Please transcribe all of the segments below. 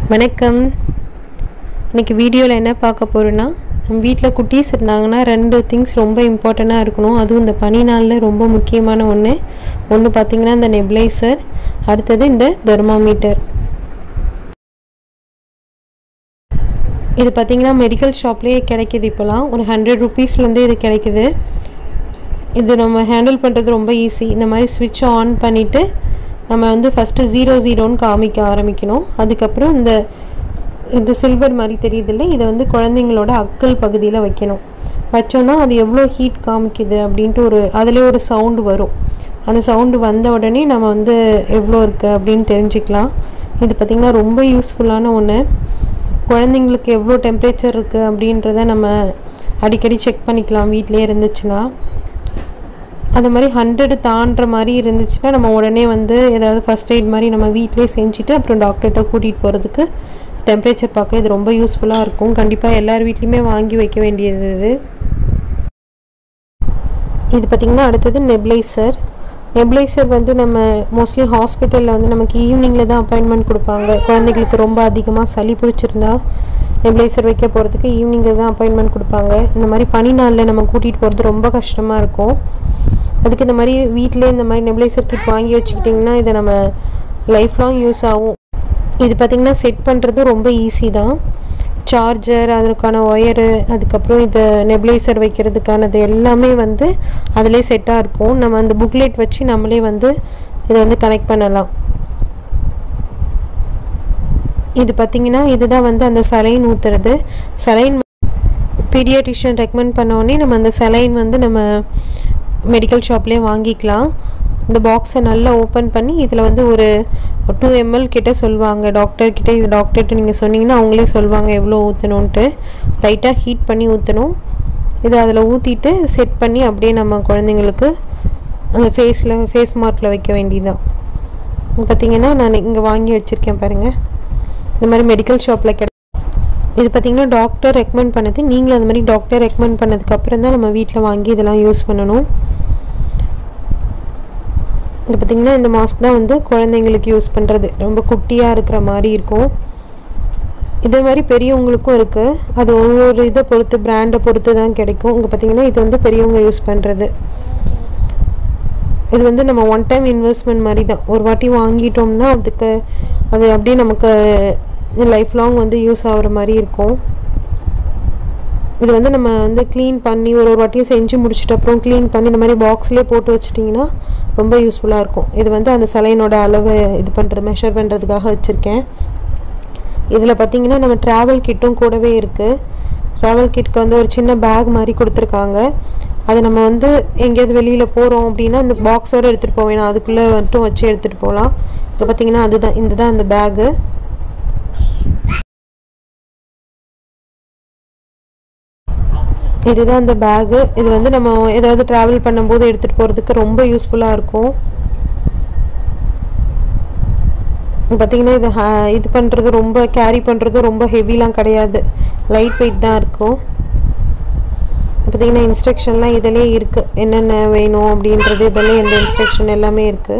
வணக்கம் இன்னைக்கு வீடியோவில் என்ன பார்க்க போகிறோன்னா நம்ம வீட்டில் குட்டீஸ் இருந்தாங்கன்னா ரெண்டு திங்ஸ் ரொம்ப இம்பார்ட்டண்ட்டாக இருக்கணும் அதுவும் இந்த பனி நாளில் ரொம்ப முக்கியமான ஒன்று ஒன்று பார்த்தீங்கன்னா இந்த நெப்லைசர் அடுத்தது இந்த தெர்மாமீட்டர் இது பார்த்தீங்கன்னா மெடிக்கல் ஷாப்லேயே கிடைக்கிது இப்போலாம் ஒரு ஹண்ட்ரட் ருபீஸ்லேருந்து இது கிடைக்குது இது நம்ம ஹேண்டில் பண்ணுறது ரொம்ப ஈஸி இந்த மாதிரி ஸ்விட்ச் ஆன் பண்ணிவிட்டு நம்ம வந்து ஃபஸ்ட்டு ஜீரோ ஜீரோன்னு காமிக்க ஆரம்பிக்கணும் அதுக்கப்புறம் இந்த இந்த சில்வர் மாதிரி தெரியுதில்ல இதை வந்து குழந்தைங்களோட அக்கல் பகுதியில் வைக்கணும் வச்சோன்னா அது எவ்வளோ ஹீட் காமிக்குது அப்படின்ட்டு ஒரு அதிலே ஒரு சவுண்டு வரும் அந்த சவுண்டு வந்த உடனே நம்ம வந்து எவ்வளோ இருக்குது அப்படின்னு தெரிஞ்சுக்கலாம் இது பார்த்திங்கன்னா ரொம்ப யூஸ்ஃபுல்லான ஒன்று குழந்தைங்களுக்கு எவ்வளோ டெம்பரேச்சர் இருக்குது அப்படின்றத நம்ம அடிக்கடி செக் பண்ணிக்கலாம் வீட்டிலே இருந்துச்சுன்னா அந்த மாதிரி ஹண்ட்ரடு தாண்டுற மாதிரி இருந்துச்சுன்னா நம்ம உடனே வந்து ஏதாவது ஃபஸ்ட் எய்ட் மாதிரி நம்ம வீட்டிலே செஞ்சுட்டு அப்புறம் டாக்டர்கிட்ட கூட்டிகிட்டு போகிறதுக்கு டெம்பரேச்சர் பார்க்க இது ரொம்ப யூஸ்ஃபுல்லாக இருக்கும் கண்டிப்பாக எல்லார் வீட்லேயுமே வாங்கி வைக்க வேண்டியது இது இது பார்த்திங்கன்னா அடுத்தது நெப்லைசர் நெப்லைசர் வந்து நம்ம மோஸ்ட்லி ஹாஸ்பிட்டலில் வந்து நமக்கு ஈவினிங்கில் தான் அப்பாயின்மெண்ட் கொடுப்பாங்க குழந்தைங்களுக்கு ரொம்ப அதிகமாக சளி பிடிச்சிருந்தா நெப்லைசர் வைக்க போகிறதுக்கு ஈவினிங்கில் தான் அப்பாயின்மெண்ட் கொடுப்பாங்க இந்த மாதிரி பனி நாளில் நம்ம கூட்டிகிட்டு போகிறது ரொம்ப கஷ்டமாக இருக்கும் அதுக்கு இந்த மாதிரி வீட்டிலே இந்த மாதிரி நெப்லைசர் கிட் வாங்கி வச்சுக்கிட்டிங்கன்னா இதை நம்ம லைஃப் லாங் யூஸ் ஆகும் இது பார்த்திங்கன்னா செட் பண்ணுறது ரொம்ப ஈஸி தான் சார்ஜர் அதற்கான ஒயரு அதுக்கப்புறம் இது நெப்லைசர் வைக்கிறதுக்கானது எல்லாமே வந்து அதிலே செட்டாக இருக்கும் நம்ம அந்த புக்லெட் வச்சு நம்மளே வந்து இதை வந்து கனெக்ட் பண்ணலாம் இது பார்த்திங்கன்னா இதுதான் வந்து அந்த சலைன் ஊற்றுறது சலைன் பீடியாட்ரிஷியன் ரெக்கமெண்ட் பண்ணோடனே நம்ம அந்த சலைன் வந்து நம்ம மெடிக்கல் ஷாப்லேயே வாங்கிக்கலாம் இந்த பாக்ஸை நல்லா ஓப்பன் பண்ணி இதில் வந்து ஒரு டூ எம்எல் கிட்ட சொல்லுவாங்க டாக்டர் கிட்ட இது டாக்டர்கிட்ட நீங்கள் சொன்னீங்கன்னா அவங்களே சொல்லுவாங்க எவ்வளோ ஊற்றணுன்ட்டு லைட்டாக ஹீட் பண்ணி ஊற்றணும் இதை அதில் ஊற்றிட்டு செட் பண்ணி அப்படியே நம்ம குழந்தைங்களுக்கு அந்த ஃபேஸில் ஃபேஸ் மார்க்கில் வைக்க வேண்டியதுதான் பார்த்தீங்கன்னா நான் இங்கே வாங்கி வச்சுருக்கேன் பாருங்கள் இந்த மாதிரி மெடிக்கல் ஷாப்பில் கிடை இது பார்த்திங்கன்னா டாக்டர் ரெக்கமெண்ட் பண்ணது நீங்களும் அந்த மாதிரி டாக்டர் ரெக்கமெண்ட் பண்ணதுக்கப்புறம் தான் நம்ம வீட்டில் வாங்கி இதெல்லாம் யூஸ் பண்ணணும் இது பார்த்திங்கன்னா இந்த மாஸ்க் தான் வந்து குழந்தைங்களுக்கு யூஸ் பண்ணுறது ரொம்ப குட்டியாக இருக்கிற மாதிரி இருக்கும் இதே மாதிரி பெரியவங்களுக்கும் இருக்குது அது ஒவ்வொரு இதை பொறுத்து பிராண்டை பொறுத்து தான் கிடைக்கும் இங்கே பார்த்திங்கன்னா இது வந்து பெரியவங்க யூஸ் பண்ணுறது இது வந்து நம்ம ஒன் டைம் இன்வெஸ்ட்மெண்ட் மாதிரி தான் ஒரு வாட்டி வாங்கிட்டோம்னா அதுக்கு அது அப்படியே நமக்கு லைஃப் லாங் வந்து யூஸ் ஆகிற மாதிரி இருக்கும் இது வந்து நம்ம வந்து க்ளீன் பண்ணி ஒரு ஒரு வாட்டியும் செஞ்சு முடிச்சுட்டு அப்புறம் க்ளீன் பண்ணி இந்த மாதிரி பாக்ஸ்லேயே போட்டு வச்சிட்டிங்கன்னா ரொம்ப யூஸ்ஃபுல்லாக இருக்கும் இது வந்து அந்த சலைனோட அளவு இது பண்ணுறது மெஷர் பண்ணுறதுக்காக வச்சுருக்கேன் இதில் பார்த்திங்கன்னா நம்ம ட்ராவல் கிட்டும் கூடவே இருக்குது ட்ராவல் கிட்க்கு வந்து ஒரு சின்ன பேக் மாதிரி கொடுத்துருக்காங்க அதை நம்ம வந்து எங்கேயாவது வெளியில் போகிறோம் அப்படின்னா இந்த பாக்ஸோடு எடுத்துகிட்டு போவேன் அதுக்குள்ளே மட்டும் வச்சு எடுத்துகிட்டு போகலாம் இப்போ பார்த்திங்கன்னா அதுதான் இந்த தான் அந்த பேகு இதுதான் அந்த பேகு இது வந்து நம்ம ஏதாவது ட்ராவல் பண்ணும்போது எடுத்துகிட்டு போகிறதுக்கு ரொம்ப யூஸ்ஃபுல்லாக இருக்கும் பார்த்திங்கன்னா இது ஹே இது பண்ணுறது ரொம்ப கேரி பண்ணுறது ரொம்ப ஹெவிலாம் கிடையாது லைட் வெயிட் தான் இருக்கும் பார்த்திங்கன்னா இன்ஸ்ட்ரக்ஷன்லாம் இதிலே இருக்குது என்னென்ன வேணும் அப்படின்றது இதிலே இந்த இன்ஸ்ட்ரக்ஷன் எல்லாமே இருக்குது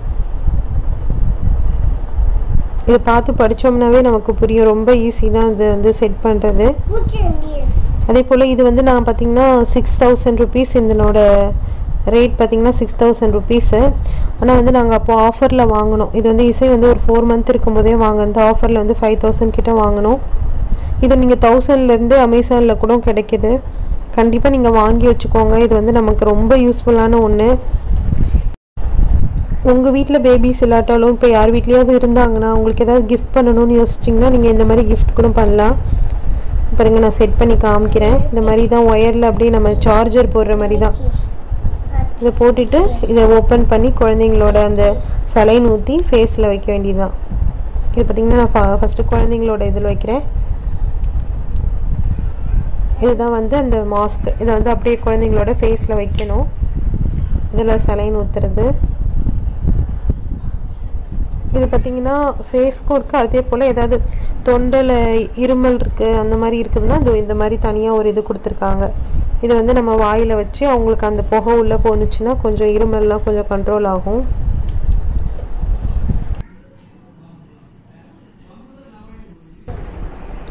இதை பார்த்து படித்தோம்னாவே நமக்கு புரியும் ரொம்ப ஈஸி தான் இது வந்து செட் பண்ணுறது அதே போல் இது வந்து நான் பார்த்திங்கன்னா சிக்ஸ் தௌசண்ட் ருபீஸ் இதனோட ரேட் பார்த்திங்கன்னா சிக்ஸ் தௌசண்ட் ருபீஸு ஆனால் வந்து நாங்கள் அப்போது ஆஃபரில் வாங்கினோம் இது வந்து இசை வந்து ஒரு ஃபோர் மந்த் இருக்கும்போதே வாங்க இந்த ஆஃபரில் வந்து ஃபைவ் தௌசண்ட் கிட்ட வாங்கினோம் இது நீங்கள் தௌசண்ட்லேருந்து அமேசானில் கூட கிடைக்கிது கண்டிப்பாக நீங்கள் வாங்கி வச்சுக்கோங்க இது வந்து நமக்கு ரொம்ப யூஸ்ஃபுல்லான ஒன்று உங்கள் வீட்டில் பேபிஸ் இல்லாட்டாலும் இப்போ யார் வீட்லேயாவது இருந்தாங்கன்னா உங்களுக்கு ஏதாவது கிஃப்ட் பண்ணணும்னு யோசிச்சிங்கன்னா நீங்கள் இந்த மாதிரி கிஃப்ட் கூட பண்ணலாம் பாருங்க நான் செட் பண்ணி காமிக்கிறேன் இந்த மாதிரி தான் ஒயரில் அப்படியே நம்ம சார்ஜர் போடுற மாதிரி தான் இதை போட்டுட்டு இதை ஓப்பன் பண்ணி குழந்தைங்களோட அந்த சலைன் ஊற்றி ஃபேஸில் வைக்க வேண்டியதுதான் இது பார்த்திங்கன்னா நான் ஃபா ஃபஸ்ட்டு குழந்தைங்களோட இதில் வைக்கிறேன் இதுதான் வந்து அந்த மாஸ்க் இதை வந்து அப்படியே குழந்தைங்களோட ஃபேஸில் வைக்கணும் இதில் சலைன் ஊற்றுறது இது பார்த்திங்கன்னா ஃபேஸ்க்கும் இருக்குது அதே போல் ஏதாவது தொண்டையில் இருமல் இருக்குது அந்த மாதிரி இருக்குதுன்னா அது இந்த மாதிரி தனியாக ஒரு இது கொடுத்துருக்காங்க இது வந்து நம்ம வாயில் வச்சு அவங்களுக்கு அந்த புகை உள்ளே போணுச்சுன்னா கொஞ்சம் இருமல்லாம் கொஞ்சம் கண்ட்ரோல் ஆகும்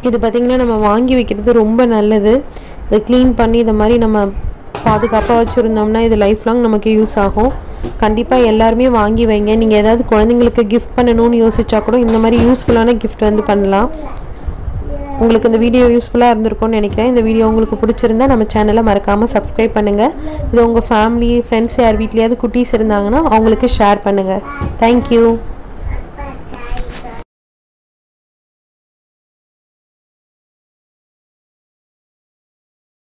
இது பார்த்திங்கன்னா நம்ம வாங்கி வைக்கிறது ரொம்ப நல்லது இதை க்ளீன் பண்ணி இந்த மாதிரி நம்ம பாதுகாப்பாக வச்சுருந்தோம்னா இது லைஃப் லாங் நமக்கு யூஸ் ஆகும் கண்டிப்பாக எல்லாருமே வாங்கி வைங்க நீங்கள் ஏதாவது குழந்தைங்களுக்கு கிஃப்ட் பண்ணணும்னு யோசிச்சா கூட இந்த மாதிரி யூஸ்ஃபுல்லான கிஃப்ட் வந்து பண்ணலாம் உங்களுக்கு இந்த வீடியோ யூஸ்ஃபுல்லாக இருந்திருக்கும்னு நினைக்கிறேன் இந்த வீடியோ உங்களுக்கு பிடிச்சிருந்தா நம்ம சேனலை மறக்காமல் சப்ஸ்கிரைப் பண்ணுங்கள் இது உங்கள் ஃபேமிலி ஃப்ரெண்ட்ஸ் யார் வீட்லேயாவது குட்டீஸ் இருந்தாங்கன்னா அவங்களுக்கு ஷேர் பண்ணுங்கள் தேங்க்யூ